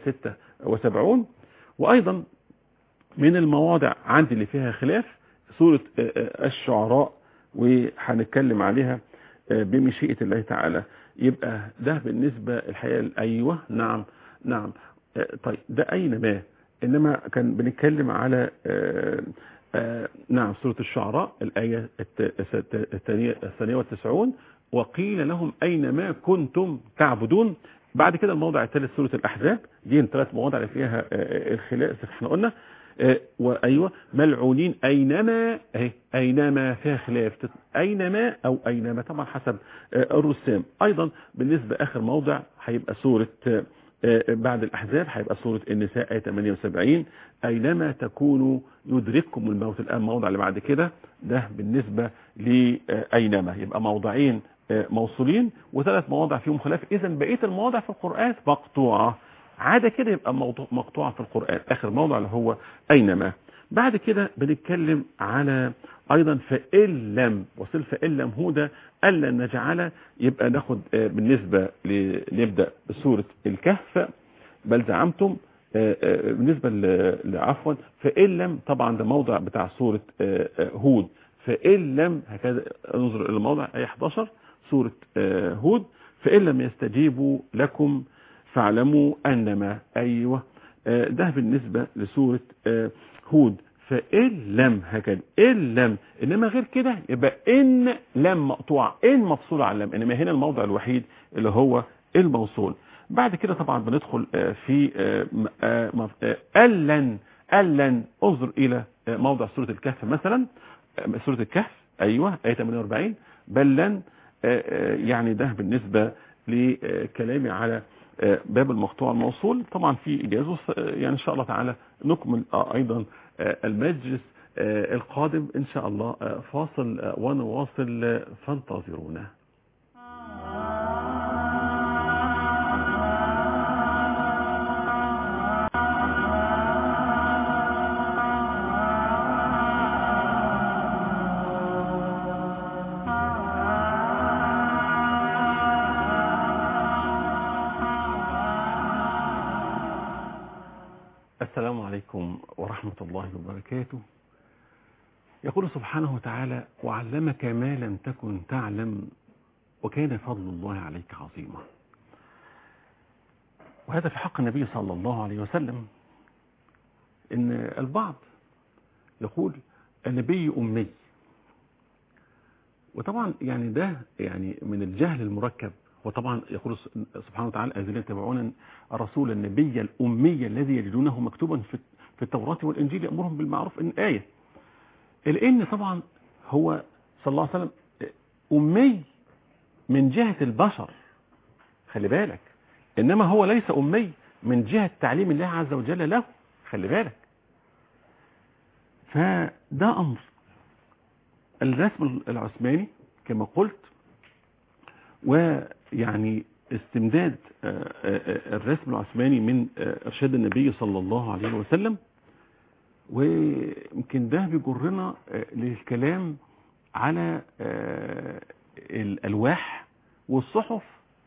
76 وأيضا من المواضع عندي اللي فيها خلاف سورة آه، آه، الشعراء وهنتكلم عليها آه، بمشيئة الله تعالى يبقى ده بالنسبة الحقيقة أيوة نعم نعم آه، طيب ده أين ما إنما كان بنتكلم على آه، آه، نعم سورة الشعراء الآية الت- الت- الثانية الثانية والتسعون وقيل لهم أين ما كنتم تعبدون بعد كده الموضع الثالث سورة الأحزاب دي الثلاث مواضع اللي فيها آه، الخلاف احنا قلنا آه، وايوه ملعونين اينما اهي اينما فيها خلاف تت- اينما او اينما طبعا حسب آه، الرسام ايضا بالنسبه اخر موضع هيبقى سوره آه، آه، بعد الاحزاب هيبقى سوره النساء ايه 78 اينما تكونوا يدرككم الموت الان الموضع اللي بعد كده ده بالنسبه لاينما يبقى موضعين آه، موصولين وثلاث مواضع فيهم خلاف اذا بقيه المواضع في القران مقطوعه عادة كده يبقى موضوع مقطوعة في القرآن آخر موضع اللي هو أينما بعد كده بنتكلم على أيضا فإن لم وصل فإن لم هدى ألا نجعل يبقى ناخد آه، بالنسبة ل- نبدأ بسورة الكهف بل زعمتم آه، آه، بالنسبة ل- لعفوا فإن لم طبعا ده موضع بتاع سورة آه، آه، هود فإن لم هكذا انظر إلى الموضع آية 11 سورة آه، هود فإن لم يستجيبوا لكم فاعلموا أنما أيوة آه، ده بالنسبة لسورة آه، هود فإن لم هكذا إن لم إنما غير كده يبقى إن لم مقطوع إن مفصولة عن لم إنما هنا الموضع الوحيد اللي هو الموصول بعد كده طبعا بندخل آه، في آه، م- آه، مف- آه، ألن ألن انظر إلى آه، موضع سورة الكهف مثلا آه، سورة الكهف أيوة آية 48 بل لن آه، آه، يعني ده بالنسبة لكلامي على آه، باب المقطوع الموصول طبعا في إجازة وس- آه، يعني إن شاء الله تعالى نكمل آه، أيضا آه، المجلس آه، القادم إن شاء الله آه، فاصل آه، ونواصل آه، فانتظرونا السلام عليكم ورحمة الله وبركاته يقول سبحانه وتعالى وعلمك ما لم تكن تعلم وكان فضل الله عليك عظيما وهذا في حق النبي صلى الله عليه وسلم ان البعض يقول النبي أمي وطبعا يعني ده يعني من الجهل المركب وطبعا يقول سبحانه وتعالى الذين يتبعون الرسول النبي الأمي الذي يجدونه مكتوبا في في التوراة والإنجيل يأمرهم بالمعروف إن آية لأن طبعا هو صلى الله عليه وسلم أمي من جهة البشر خلي بالك إنما هو ليس أمي من جهة تعليم الله عز وجل له خلي بالك فده أمر الرسم العثماني كما قلت ويعني استمداد آه، آه، الرسم العثماني من آه، إرشاد النبي صلى الله عليه وسلم ويمكن ده بيجرنا آه، للكلام على آه، الألواح والصحف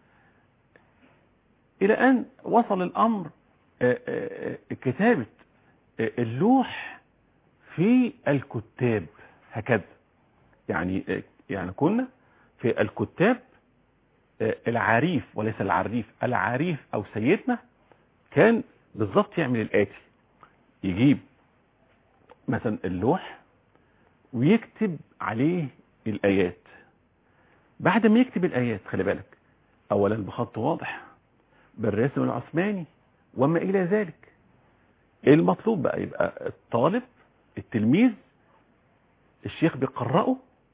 إلى أن وصل الأمر آه، آه، آه، كتابة آه، اللوح في الكتاب هكذا يعني آه، يعني كنا في الكتاب آه، العريف وليس العريف العريف او سيدنا كان بالظبط يعمل الاتي يجيب مثلا اللوح ويكتب عليه الايات بعد ما يكتب الايات خلي بالك اولا بخط واضح بالرسم العثماني وما الى ذلك ايه المطلوب بقى يبقى الطالب التلميذ الشيخ بيقرأه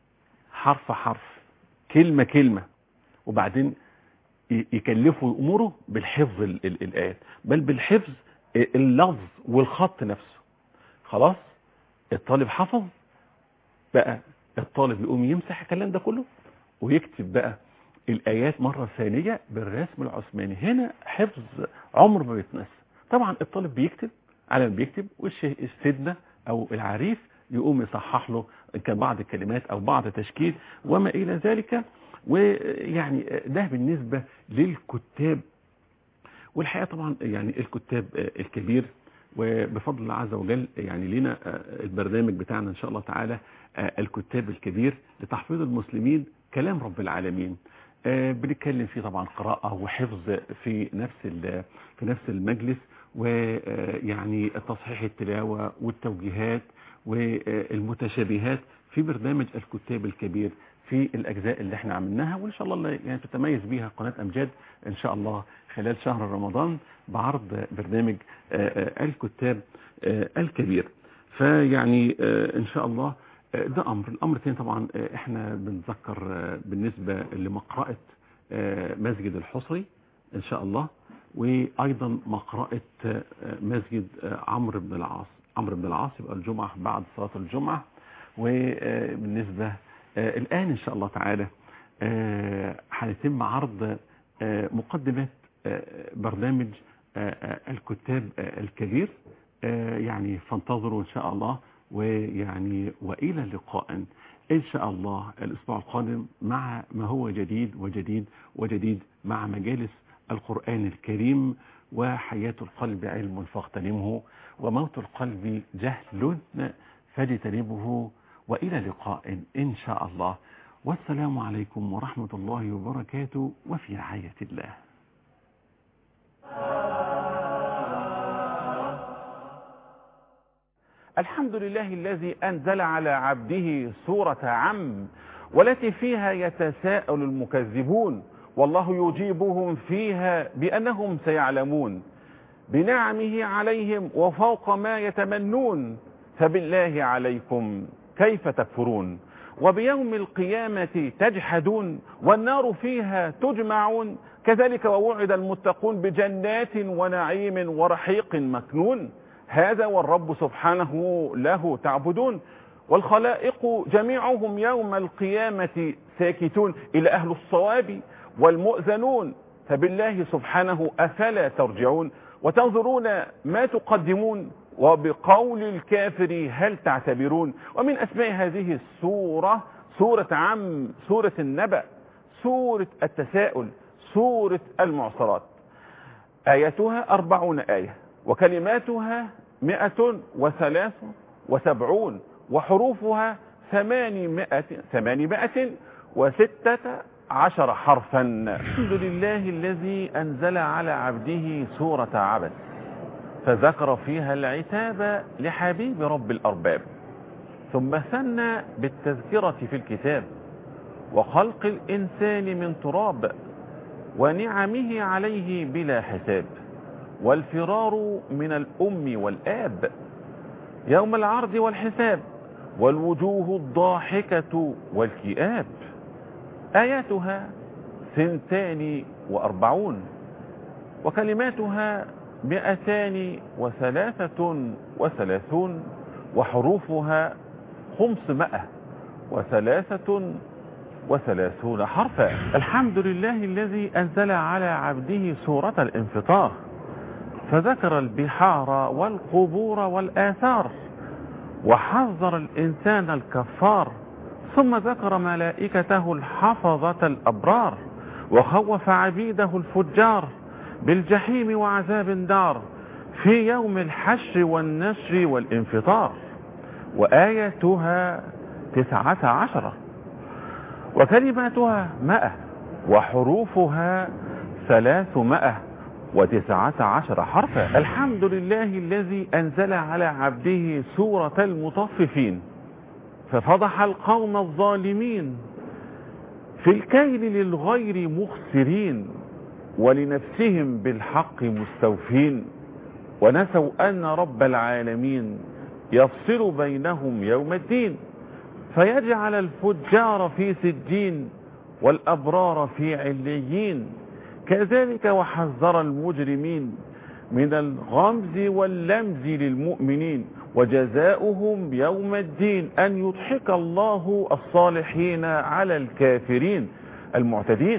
حرف حرف كلمة كلمة وبعدين ي- يكلفوا اموره بالحفظ ال- ال- الايات بل بالحفظ اللفظ والخط نفسه خلاص الطالب حفظ بقى الطالب يقوم يمسح الكلام ده كله ويكتب بقى الايات مره ثانيه بالرسم العثماني هنا حفظ عمر ما بيتنسى طبعا الطالب بيكتب على ما بيكتب والشيخ السيدنا او العريف يقوم يصحح له إن كان بعض الكلمات او بعض تشكيل وما الى ذلك ويعني ده بالنسبه للكتاب والحقيقه طبعا يعني الكتاب الكبير وبفضل الله عز وجل يعني لنا البرنامج بتاعنا ان شاء الله تعالى الكتاب الكبير لتحفيظ المسلمين كلام رب العالمين بنتكلم فيه طبعا قراءة وحفظ في نفس في نفس المجلس ويعني تصحيح التلاوة والتوجيهات والمتشابهات في برنامج الكتاب الكبير في الأجزاء اللي احنا عملناها وإن شاء الله يعني تتميز بيها قناة أمجاد إن شاء الله خلال شهر رمضان بعرض برنامج الكتاب الكبير فيعني إن شاء الله ده أمر الأمر الثاني طبعا احنا بنذكر بالنسبة لمقرأة مسجد الحصري إن شاء الله وأيضا مقرأة مسجد عمرو بن العاص عمرو بن العاص يبقى الجمعة بعد صلاة الجمعة وبالنسبة الآن إن شاء الله تعالى هيتم عرض مقدمة برنامج الكتاب الكبير يعني فانتظروا إن شاء الله ويعني وإلى لقاء إن شاء الله الأسبوع القادم مع ما هو جديد وجديد وجديد مع مجالس القرآن الكريم وحياة القلب علم فاغتنمه وموت القلب جهل فاجتنبه وإلى لقاء إن شاء الله والسلام عليكم ورحمة الله وبركاته وفي رعاية الله الحمد لله الذي أنزل على عبده سورة عم والتي فيها يتساءل المكذبون والله يجيبهم فيها بأنهم سيعلمون بنعمه عليهم وفوق ما يتمنون فبالله عليكم كيف تكفرون وبيوم القيامة تجحدون والنار فيها تجمعون كذلك ووعد المتقون بجنات ونعيم ورحيق مكنون هذا والرب سبحانه له تعبدون والخلائق جميعهم يوم القيامة ساكتون إلى أهل الصواب والمؤذنون فبالله سبحانه أفلا ترجعون وتنظرون ما تقدمون وبقول الكافر هل تعتبرون ومن أسماء هذه السورة سورة عم سورة النبأ سورة التساؤل سورة المعصرات آياتها أربعون آية وكلماتها مئة وثلاث وسبعون وحروفها ثمانمائة, ثمانمائة وستة عشر حرفا الحمد لله الذي أنزل على عبده سورة عبس فذكر فيها العتاب لحبيب رب الأرباب ثم ثنى بالتذكرة في الكتاب وخلق الإنسان من تراب ونعمه عليه بلا حساب والفرار من الأم والآب يوم العرض والحساب والوجوه الضاحكة والكئاب آياتها ثنتان وأربعون وكلماتها مئتان وثلاثة وثلاثون وحروفها خمسمائة وثلاثة وثلاثون حرفا الحمد لله الذي أنزل على عبده سورة الانفطار فذكر البحار والقبور والآثار وحذر الإنسان الكفار ثم ذكر ملائكته الحفظة الأبرار وخوف عبيده الفجار بالجحيم وعذاب دار في يوم الحشر والنشر والانفطار وآياتها تسعة عشرة وكلماتها مئة وحروفها ثلاثمائة وتسعة عشر حرفا الحمد لله الذي أنزل على عبده سورة المطففين ففضح القوم الظالمين في الكيل للغير مخسرين ولنفسهم بالحق مستوفين ونسوا أن رب العالمين يفصل بينهم يوم الدين فيجعل الفجار في سجين والأبرار في عليين كذلك وحذر المجرمين من الغمز واللمز للمؤمنين وجزاؤهم يوم الدين أن يضحك الله الصالحين على الكافرين المعتدين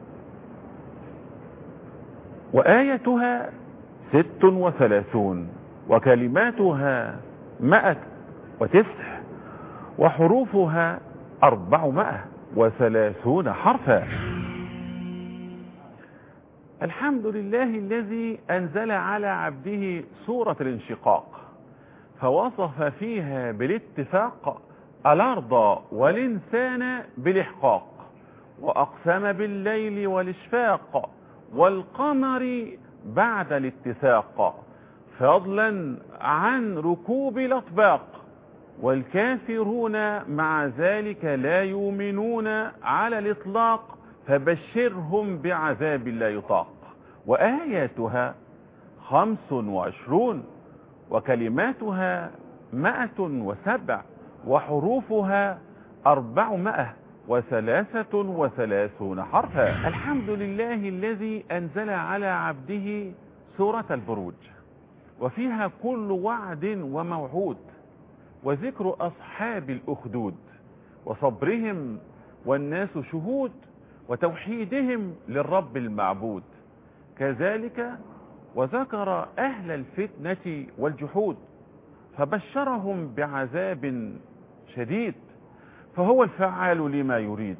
وآيتها ست وثلاثون وكلماتها مائة وتسع وحروفها أربعمائة وثلاثون حرفا الحمد لله الذي أنزل على عبده سورة الانشقاق فوصف فيها بالاتفاق الأرض والإنسان بالإحقاق وأقسم بالليل والإشفاق والقمر بعد الاتساق فضلا عن ركوب الأطباق والكافرون مع ذلك لا يؤمنون على الإطلاق فبشرهم بعذاب لا يطاق وآياتها خمس وعشرون وكلماتها مائة وسبع وحروفها أربعمائة وثلاثة وثلاثون حرفا الحمد لله الذي أنزل على عبده سورة البروج وفيها كل وعد وموعود وذكر أصحاب الأخدود وصبرهم والناس شهود وتوحيدهم للرب المعبود كذلك وذكر أهل الفتنة والجحود فبشرهم بعذاب شديد فهو الفعال لما يريد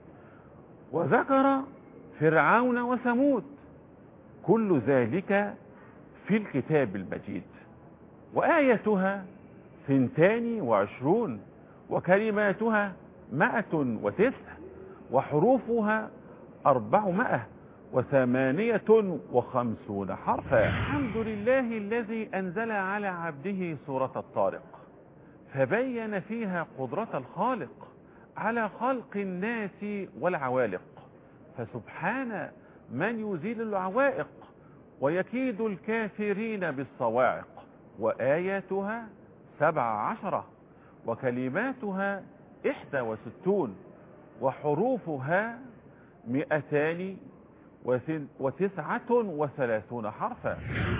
وذكر فرعون وثمود كل ذلك في الكتاب المجيد وآيتها ثنتان وعشرون وكلماتها مائة وتسع وحروفها أربعمائة وثمانية وخمسون حرفا الحمد لله الذي أنزل على عبده سورة الطارق فبين فيها قدرة الخالق على خلق الناس والعوالق فسبحان من يزيل العوائق ويكيد الكافرين بالصواعق وآياتها سبع عشرة وكلماتها إحدى وستون وحروفها مئتان وتسعة وثلاثون حرفا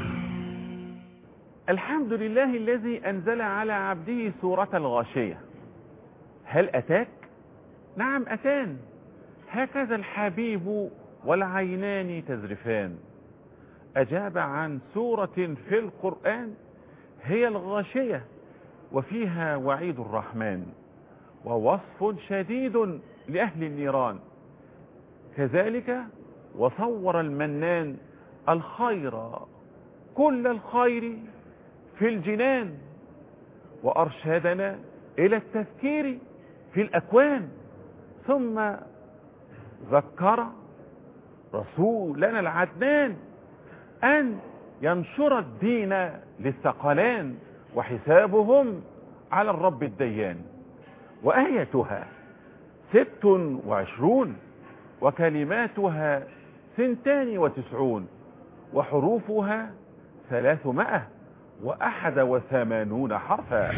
الحمد لله الذي أنزل على عبده سورة الغاشية هل أتاك؟ نعم أتان هكذا الحبيب والعينان تزرفان أجاب عن سورة في القرآن هي الغاشية وفيها وعيد الرحمن ووصف شديد لأهل النيران كذلك وصور المنان الخير كل الخير في الجنان وأرشدنا إلى التفكير في الأكوان ثم ذكر رسولنا العدنان أن ينشر الدين للثقلان وحسابهم على الرب الديان وآيتها ست وعشرون وكلماتها سنتان وتسعون وحروفها ثلاثمائة وأحد وثمانون حرفا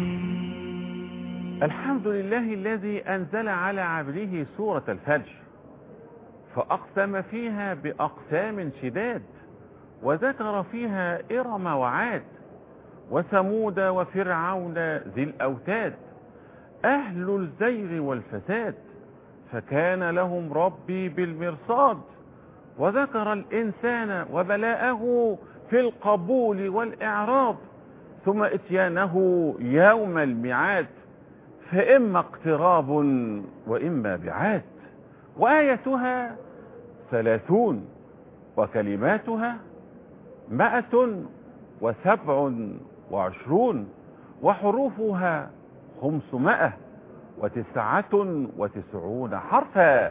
الحمد لله الذي أنزل على عبده سورة الفجر فأقسم فيها بأقسام شداد وذكر فيها إرم وعاد وثمود وفرعون ذي الأوتاد أهل الزيغ والفساد فكان لهم ربي بالمرصاد وذكر الإنسان وبلاءه في القبول والإعراض ثم اتيانه يوم الميعاد فإما اقتراب وإما بعاد وآيتها ثلاثون وكلماتها مائة وسبع وعشرون وحروفها خمسمائة وتسعة وتسعون حرفا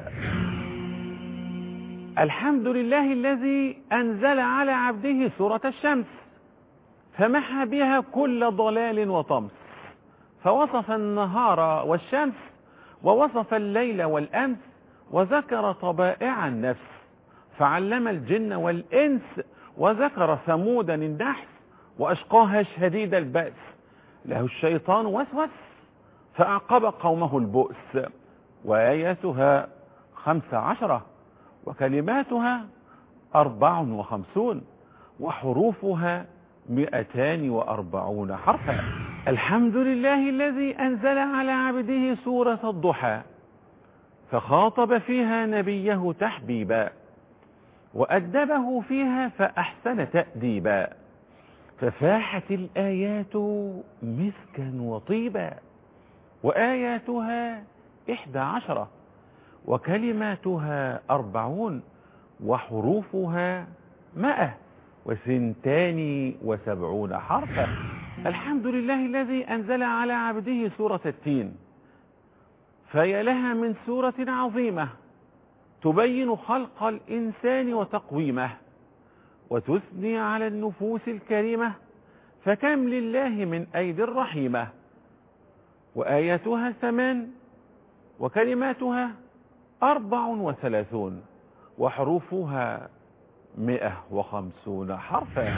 الحمد لله الذي أنزل على عبده سورة الشمس فمحى بها كل ضلال وطمس فوصف النهار والشمس ووصف الليل والأمس وذكر طبائع النفس فعلم الجن والإنس وذكر ثمودا النحس وأشقاها شديد البأس له الشيطان وسوس فأعقب قومه البؤس وآياتها خمس عشرة وكلماتها أربع وخمسون وحروفها مئتان وأربعون حرفا الحمد لله الذي أنزل على عبده سورة الضحى فخاطب فيها نبيه تحبيبا وأدبه فيها فأحسن تأديبا ففاحت الآيات مسكا وطيبا وآياتها إحدى عشرة وكلماتها أربعون وحروفها مائة وثنتان وسبعون حرفا الحمد لله الذي أنزل على عبده سورة التين فيا لها من سورة عظيمة تبين خلق الإنسان وتقويمه وتثني على النفوس الكريمة فكم لله من أيدي الرحيمة وآياتها ثمان وكلماتها أربع وثلاثون وحروفها مئة وخمسون حرفا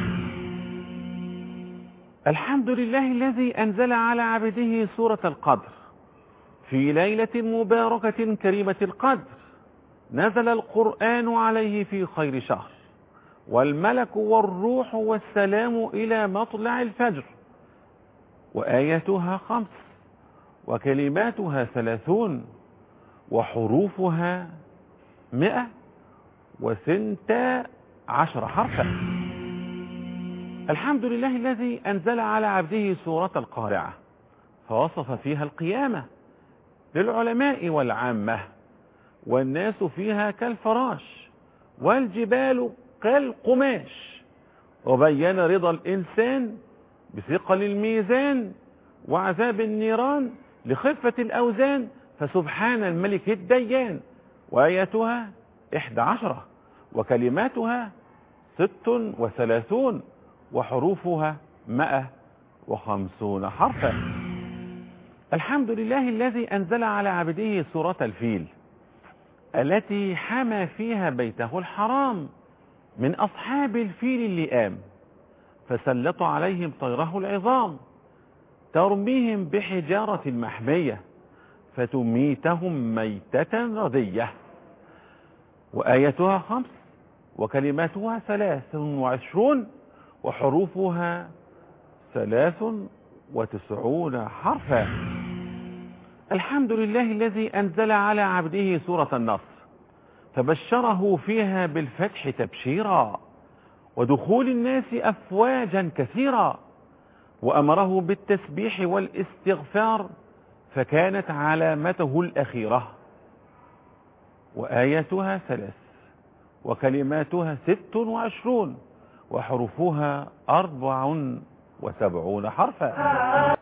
الحمد لله الذي أنزل على عبده سورة القدر في ليلة مباركة كريمة القدر نزل القرآن عليه في خير شهر والملك والروح والسلام إلى مطلع الفجر وآياتها خمس وكلماتها ثلاثون وحروفها مئة وثنتا عشر حرفا الحمد لله الذي أنزل على عبده سورة القارعة فوصف فيها القيامة للعلماء والعامة والناس فيها كالفراش والجبال كالقماش وبين رضا الإنسان بثقل الميزان وعذاب النيران لخفة الأوزان فسبحان الملك الديان وآياتها إحدى عشرة وكلماتها ست وثلاثون وحروفها مئة وخمسون حرفا الحمد لله الذي أنزل على عبده سورة الفيل التي حمى فيها بيته الحرام من أصحاب الفيل اللئام فسلط عليهم طيره العظام ترميهم بحجارة محمية فتميتهم ميتة ردية وآيتها خمس وكلماتها ثلاث وعشرون وحروفها ثلاث وتسعون حرفا الحمد لله الذي أنزل على عبده سورة النصر فبشره فيها بالفتح تبشيرا ودخول الناس أفواجا كثيرا وأمره بالتسبيح والاستغفار فكانت علامته الأخيرة وآياتها ثلاث وكلماتها ست وعشرون وحروفها أربع وسبعون حرفا